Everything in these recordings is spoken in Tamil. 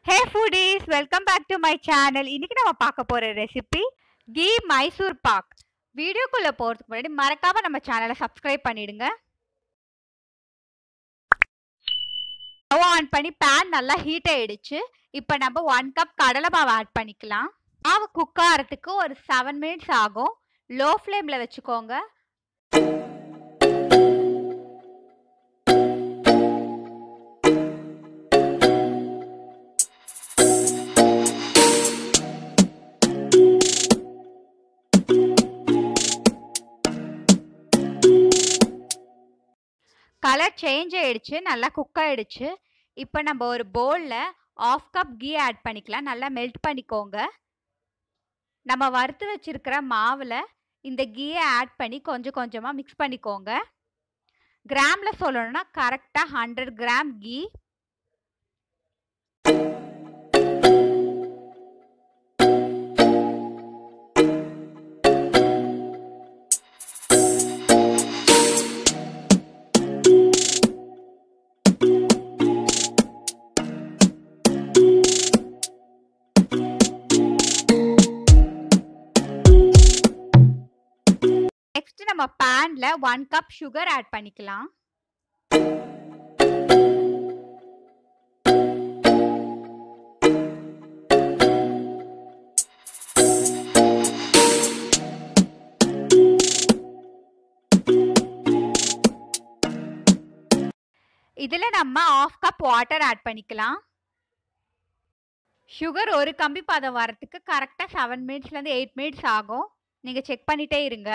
hey foodies welcome back to my channel இன்னைக்கு நம்ம பார்க்க போற ரெசிபி கீ மைசூர் பாக் வீடியோக்குள்ள போறதுக்கு முன்னாடி மறக்காம நம்ம சேனலை சப்ஸ்கிரைப் பண்ணிடுங்க ஸ்டவ் ஆன் பண்ணி பேன் நல்லா ஹீட் ஆயிடுச்சு இப்போ நம்ம ஒன் கப் கடலை மாவு ஆட் பண்ணிக்கலாம் மாவு குக் ஆகிறதுக்கு ஒரு செவன் மினிட்ஸ் ஆகும் லோ ஃப்ளேமில் வச்சுக்கோங்க கலர் சேஞ்ச் ஆயிடுச்சு நல்லா குக் ஆயிடுச்சு இப்போ நம்ம ஒரு பவுலில் ஆஃப் கப் கீ ஆட் பண்ணிக்கலாம் நல்லா மெல்ட் பண்ணிக்கோங்க நம்ம வறுத்து வச்சிருக்கிற மாவில் இந்த கீயை ஆட் பண்ணி கொஞ்சம் கொஞ்சமாக மிக்ஸ் பண்ணிக்கோங்க கிராமில் சொல்லணும்னா கரெக்டாக ஹண்ட்ரட் கிராம் கீ நெக்ஸ்ட் நம்ம பேன்ல ஒன் கப் சுகர் ஆட் பண்ணிக்கலாம் இதில் நம்ம ஆஃப் கப் வாட்டர் ஆட் பண்ணிக்கலாம் சுகர் ஒரு கம்பி பதம் வரத்துக்கு கரெக்டாக செவன் மினிட்ஸ்லேருந்து எயிட் மினிட்ஸ் ஆகும் நீங்கள் செக் பண்ணிகிட்டே இருங்க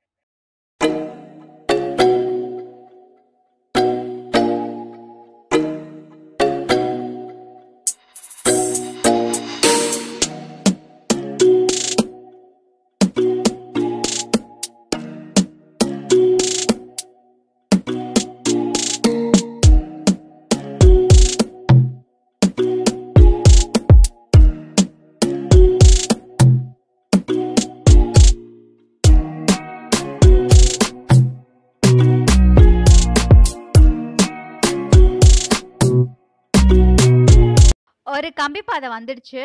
ஒரு கம்பி பாதை வந்துடுச்சு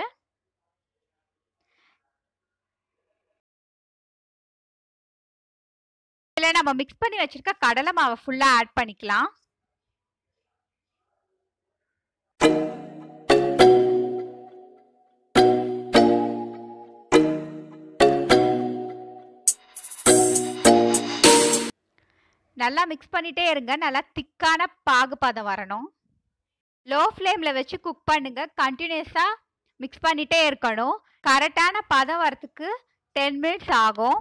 இதில் நம்ம மிக்ஸ் பண்ணி வச்சிருக்க கடலை மாவை ஃபுல்லாக ஆட் பண்ணிக்கலாம் நல்லா மிக்ஸ் பண்ணிட்டே இருங்க நல்லா திக்கான பாகுபாதம் வரணும் லோ ஃப்ளேமில் வச்சு குக் பண்ணுங்க கண்டினியூஸாக மிக்ஸ் பண்ணிகிட்டே இருக்கணும் கரெக்டான பதம் வரத்துக்கு டென் மினிட்ஸ் ஆகும்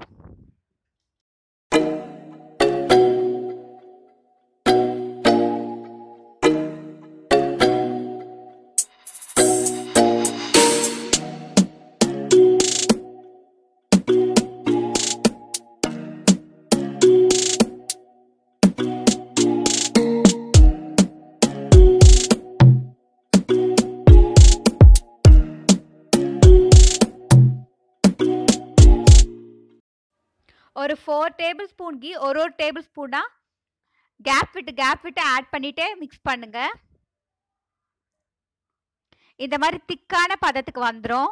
ஒரு ஃபோர் டேபிள் ஸ்பூன் கீ ஒரு ஒரு டேபிள் ஸ்பூனாக கேப் விட்டு கேப் விட்டு ஆட் பண்ணிட்டே மிக்ஸ் பண்ணுங்க இந்த மாதிரி திக்கான பதத்துக்கு வந்துடும்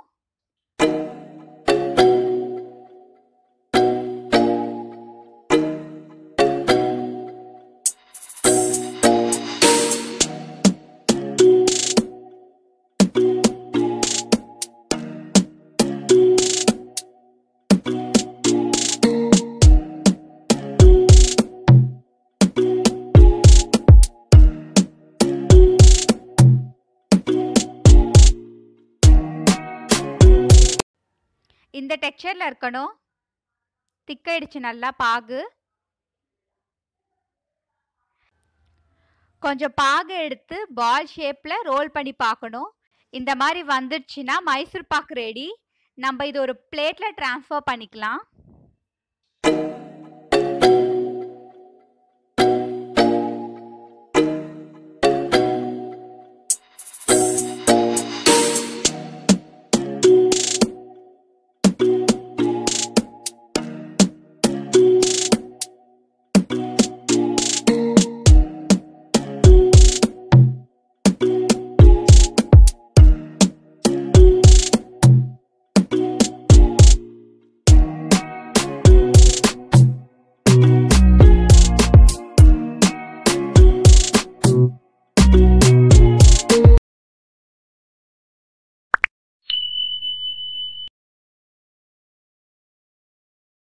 இந்த டெக்ஸ்சரில் இருக்கணும் திக்காயிடுச்சு நல்லா பாகு கொஞ்சம் பாகு எடுத்து பால் ஷேப்பில் ரோல் பண்ணி பார்க்கணும் இந்த மாதிரி வந்துடுச்சுன்னா மைசூர் பாக்கு ரெடி நம்ம இது ஒரு பிளேட்டில் ட்ரான்ஸ்ஃபர் பண்ணிக்கலாம்